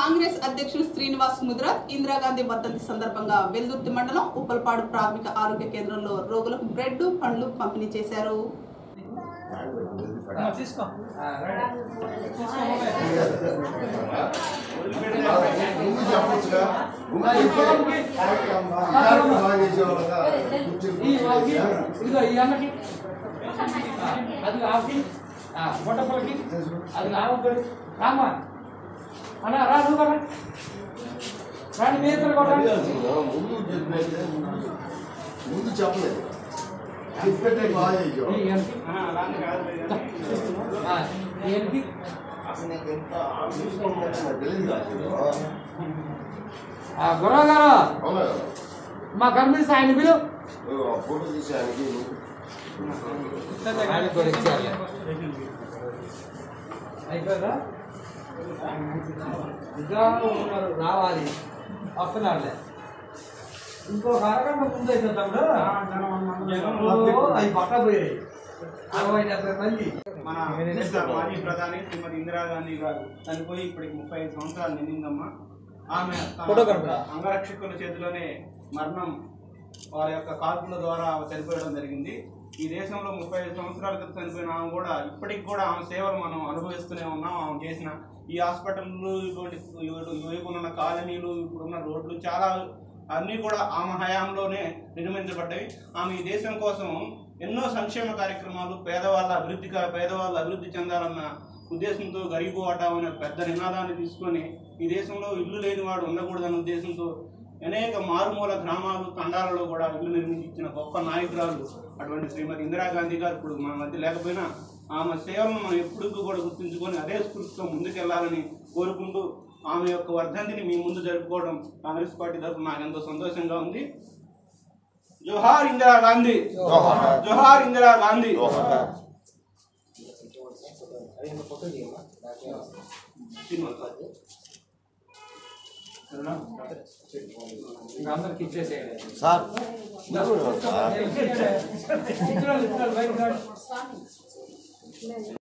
కాంగ్రెస్ అధ్యక్షుడు శ్రీనివాస్ ముద్రాజ్ ఇందిరాగాంధీ వర్ధంతి సందర్భంగా వెల్దుర్తి మండలం ఉప్పలపాడు ప్రాథమిక ఆరోగ్య కేంద్రంలో రోగులకు బ్రెడ్ పండ్లు పంపిణీ చేశారు ముందు చెప్పొచ్చుగా ముందు కార్యక్రమం బాగా చేసేవాళ్ళగా కూర్చొని ఇదిగో ఈ అన్నకి అది ఆవుకి మొట్టపల్లకి అది ఆవుకి రామా అన్న రా నువ్వు కదా రాని మీరు ఇద్దరు కొట్టండి ముందు చెప్పినైతే ముందు చెప్పలేదు చెప్పితే బాగా చేసేవాళ్ళు ఈ అన్నకి ఆ, ఈ అన్నకి అసలు నాకు ఎంత ఆఫీస్లో ఉందంటే నాకు తెలియదు కాదు ఆ, గురవ గారు అవునా కదా? మా కనిపిస్తే ఆయన పిలు ఓ, ఆ ఫోటో తీసి ఆయనకి ఆయన కూడా ఇచ్చేయాలి. అయిపోయిందా ఇంకా ఉన్నారు రావాలి వస్తున్నారులే ఇంకొక అరగంట ముందు అయితే తమ్ముడు ఓ, అవి పక్క పోయాయి అరవై డెబ్బై మంది మన దేశ మాజీ ప్రధాని శ్రీమతి ఇందిరాగాంధీ గారు చనిపోయి ఇప్పటికి ముప్పై ఐదు సంవత్సరాలు నిండిందమ్మా ఆమె తన ఫోటో కనపడా? అంగరక్షకుల చేతిలోనే మరణం వారి యొక్క కాల్పుల ద్వారా ఆమె చనిపోయడం జరిగింది ఈ దేశంలో ముప్పై ఐదు సంవత్సరాల క్రితం చనిపోయిన ఆమె కూడా ఇప్పటికి కూడా ఆమె సేవలు మనం అనుభవిస్తూనే ఉన్నాం ఆమె చేసిన ఈ హాస్పిటల్లు ఇటువంటి ఇవ్వకుండా ఉన్న కాలనీలు ఇప్పుడున్న రోడ్లు చాలా అన్నీ కూడా ఆమె హయాంలోనే నిర్మించబడ్డవి ఆమె ఈ దేశం కోసం ఎన్నో సంక్షేమ కార్యక్రమాలు పేదవాళ్ళ అభివృద్ధి కా- పేదవాళ్ళ అభివృద్ధి చెందాలన్న ఉద్దేశంతో గరీబు ఆటా అనే పెద్ద నినాదాన్ని తీసుకొని ఈ దేశంలో ఇల్లు లేనివాడు ఉండకూడదన్న ఉద్దేశంతో అనేక మారుమూల గ్రామాలు తండాలలో కూడా ఇల్లు నిర్మించి ఇచ్చిన గొప్ప నాయకురాలు అటువంటి శ్రీమతి ఇందిరాగాంధీ గారు ఇప్పుడు మన మధ్య లేకపోయినా ఆమె సేవలను మనం ఎప్పటికీ కూడా గుర్తుంచుకొని అదే స్ఫూర్తితో ముందుకెళ్లాలని కోరుకుంటూ ఆమె యొక్క వర్ధంతిని మీ ముందు జరుపుకోవడం కాంగ్రెస్ పార్టీ తరఫున నాకు ఎంతో సంతోషంగా ఉంది జోహార్ ఇందిరా గాంధీ జోహార్ ఇందిరా గాంధీ ఇంకా అందరికి ఇచ్చేసేయండి సార్ ఇచ్చేయాలి. ఇచ్చేయాలి, ఇచ్చేయాలి, బయటికి రండి.